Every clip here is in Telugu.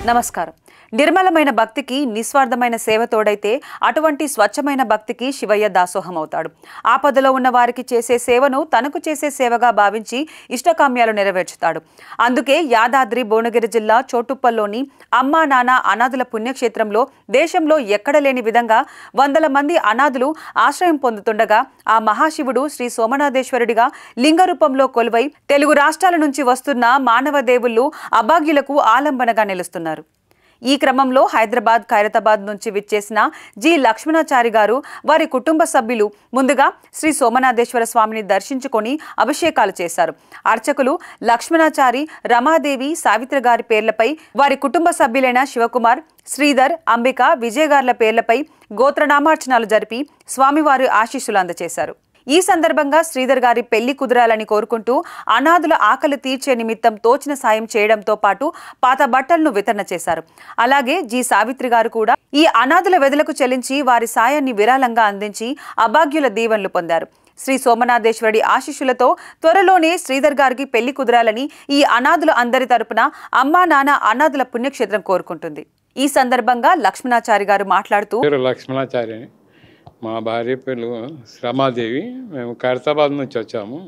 నమస్కారం నిర్మలమైన భక్తికి నిస్వార్థమైన సేవ తోడైతే అటువంటి స్వచ్ఛమైన భక్తికి శివయ్య దాసోహం అవుతాడు ఆపదలో ఉన్న వారికి చేసే సేవను తనకు చేసే సేవగా భావించి ఇష్టకామ్యాలు నెరవేర్చుతాడు అందుకే యాదాద్రి భువనగిరి జిల్లా చోటుప్పల్లోని అమ్మా నాన్న అనాథుల పుణ్యక్షేత్రంలో దేశంలో ఎక్కడ లేని విధంగా వందల మంది అనాథులు ఆశ్రయం పొందుతుండగా ఆ మహాశివుడు శ్రీ సోమనాథేశ్వరుడిగా లింగ రూపంలో కొలువై తెలుగు రాష్ట్రాల నుంచి వస్తున్న మానవ దేవుళ్ళు అభాగ్యులకు ఆలంబనగా నిలుస్తున్నారు ఈ క్రమంలో హైదరాబాద్ ఖైరతాబాద్ నుంచి విచ్చేసిన జి లక్ష్మణాచారి గారు వారి కుటుంబ సభ్యులు ముందుగా శ్రీ సోమనాథేశ్వర స్వామిని దర్శించుకొని అభిషేకాలు చేశారు అర్చకులు లక్ష్మణాచారి రమాదేవి సావిత్రి గారి పేర్లపై వారి కుటుంబ సభ్యులైన శివకుమార్ శ్రీధర్ అంబిక విజయ్ గార్ల పేర్లపై గోత్రనామార్చనాలు జరిపి స్వామివారి ఆశీస్సులు అందజేశారు ఈ సందర్భంగా శ్రీధర్ గారి పెళ్లి కుదరాలని కోరుకుంటూ అనాథుల ఆకలి తీర్చే నిమిత్తం తోచిన సాయం చేయడంతో పాటు పాత బట్టలను వితరణ చేశారు అలాగే జి సావిత్రి గారు కూడా ఈ అనాథుల వెదలకు చెల్లించి వారి సాయాన్ని విరాళంగా అందించి అభాగ్యుల దీవెనలు పొందారు శ్రీ సోమనాథేశ్వరుడి ఆశీస్సులతో త్వరలోనే శ్రీధర్ గారికి పెళ్లి కుదరాలని ఈ అనాథుల అందరి తరపున అమ్మా నాన్న అనాథుల పుణ్యక్షేత్రం కోరుకుంటుంది ఈ సందర్భంగా లక్ష్మణాచారి గారు మాట్లాడుతూ పేరు లక్ష్మణాచార్యని మా భార్య పేరు శ్రమాదేవి మేము ఖైరతాబాద్ నుంచి వచ్చాము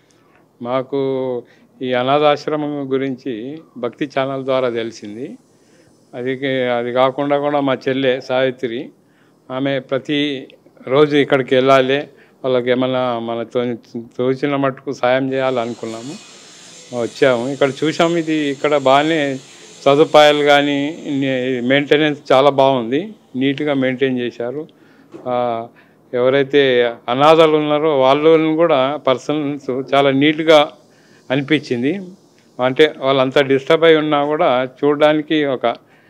మాకు ఈ అనాథాశ్రమం గురించి భక్తి ఛానల్ ద్వారా తెలిసింది అది అది కాకుండా కూడా మా చెల్లె సావిత్రి ఆమె ప్రతి రోజు ఇక్కడికి వెళ్ళాలి వాళ్ళకి ఏమైనా మన తోచిన మట్టుకు సాయం చేయాలనుకున్నాము వచ్చాము ఇక్కడ చూసాము ఇది ఇక్కడ బాగానే సదుపాయాలు కానీ మెయింటెనెన్స్ చాలా బాగుంది నీట్గా మెయింటైన్ చేశారు ఆ, ఎవరైతే అనాథలు ఉన్నారో వాళ్ళని కూడా పర్సన్స్ చాలా నీట్గా అనిపించింది అంటే వాళ్ళంతా డిస్టర్బ్ అయి ఉన్నా కూడా చూడడానికి ఒక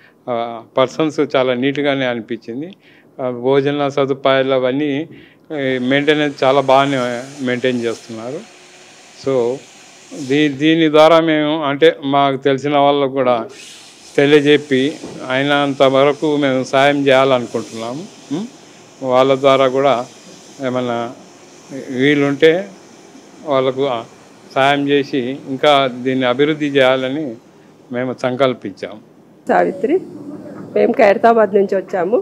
పర్సన్స్ చాలా నీట్గానే అనిపించింది ఆ, భోజన సదుపాయాలు అవన్నీ మెయింటెనెన్స్ చాలా బాగానే మెయింటైన్ చేస్తున్నారు సో దీ దీని ద్వారా మేము అంటే మాకు తెలిసిన వాళ్ళకు కూడా తెలియజెప్పి అయినంత వరకు మేము సాయం చేయాలనుకుంటున్నాము ఉం? వాళ్ళ ద్వారా కూడా ఏమన్నా వీలుంటే వాళ్ళకు సాయం చేసి ఇంకా దీన్ని అభివృద్ధి చేయాలని మేము సంకల్పించాము సావిత్రి మేము ఖైరతాబాద్ నుంచి వచ్చాము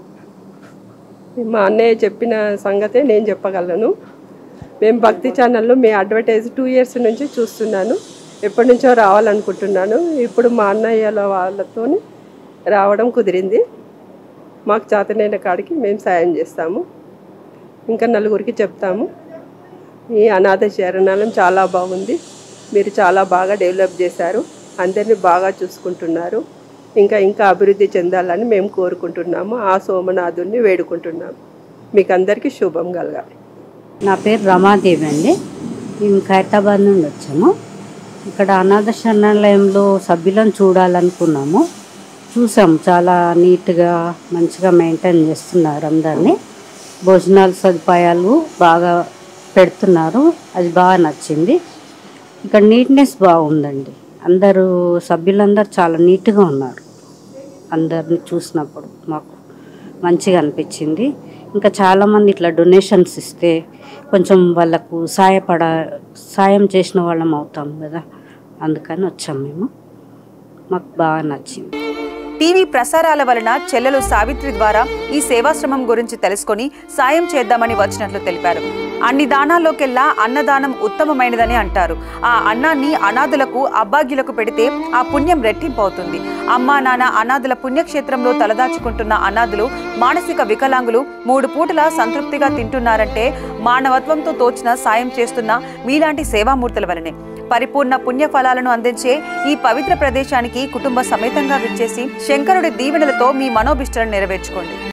మా అన్నయ్య చెప్పిన సంగతే నేను చెప్పగలను మేము భక్తి ఛానల్లో మీ అడ్వర్టైజ్ టూ ఇయర్స్ నుంచి చూస్తున్నాను ఎప్పటి నుంచో రావాలనుకుంటున్నాను ఇప్పుడు మా అన్నయ్యల వాళ్ళతో రావడం కుదిరింది మాకు చేతనైన కాడికి మేము సాయం చేస్తాము ఇంకా నలుగురికి చెప్తాము ఈ అనాథ శరణాలయం చాలా బాగుంది మీరు చాలా బాగా డెవలప్ చేశారు అందరినీ బాగా చూసుకుంటున్నారు ఇంకా ఇంకా అభివృద్ధి చెందాలని మేము కోరుకుంటున్నాము ఆ సోమనాథుడిని వేడుకుంటున్నాము మీకు అందరికీ శుభం కలగాలి నా పేరు రమాదేవి అండి మేము ఖైరతాబాద్ నుండి వచ్చాము ఇక్కడ అనాథ శరణాలయంలో సభ్యులను చూడాలనుకున్నాము చూసాము చాలా నీట్గా మంచిగా మెయింటైన్ చేస్తున్నారు అందరినీ భోజనాల సదుపాయాలు బాగా పెడుతున్నారు అది బాగా నచ్చింది ఇక్కడ నీట్నెస్ బాగుందండి అందరూ సభ్యులందరూ చాలా నీట్గా ఉన్నారు అందరిని చూసినప్పుడు మాకు మంచిగా అనిపించింది ఇంకా చాలామంది ఇట్లా డొనేషన్స్ ఇస్తే కొంచెం వాళ్ళకు సాయపడ సాయం చేసిన వాళ్ళం అవుతాం కదా అందుకని వచ్చాం మేము మాకు బాగా నచ్చింది టీవీ ప్రసారాల వలన చెల్లెలు సావిత్రి ద్వారా ఈ సేవాశ్రమం గురించి తెలుసుకొని సాయం చేద్దామని వచ్చినట్లు తెలిపారు అన్ని దానాల్లోకెల్లా అన్నదానం ఉత్తమమైనదని అంటారు ఆ అన్నాన్ని అనాథులకు అభాగ్యులకు పెడితే ఆ పుణ్యం రెట్టింపు అవుతుంది అమ్మా నాన్న అనాథుల పుణ్యక్షేత్రంలో తలదాచుకుంటున్న అనాథులు మానసిక వికలాంగులు మూడు పూటలా సంతృప్తిగా తింటున్నారంటే మానవత్వంతో తోచిన సాయం చేస్తున్న మీలాంటి సేవామూర్తుల వలనే పరిపూర్ణ పుణ్య ఫలాలను అందించే ఈ పవిత్ర ప్రదేశానికి కుటుంబ సమేతంగా విచ్చేసి శంకరుడి దీవెనలతో మీ మనోభిష్టాలను నెరవేర్చుకోండి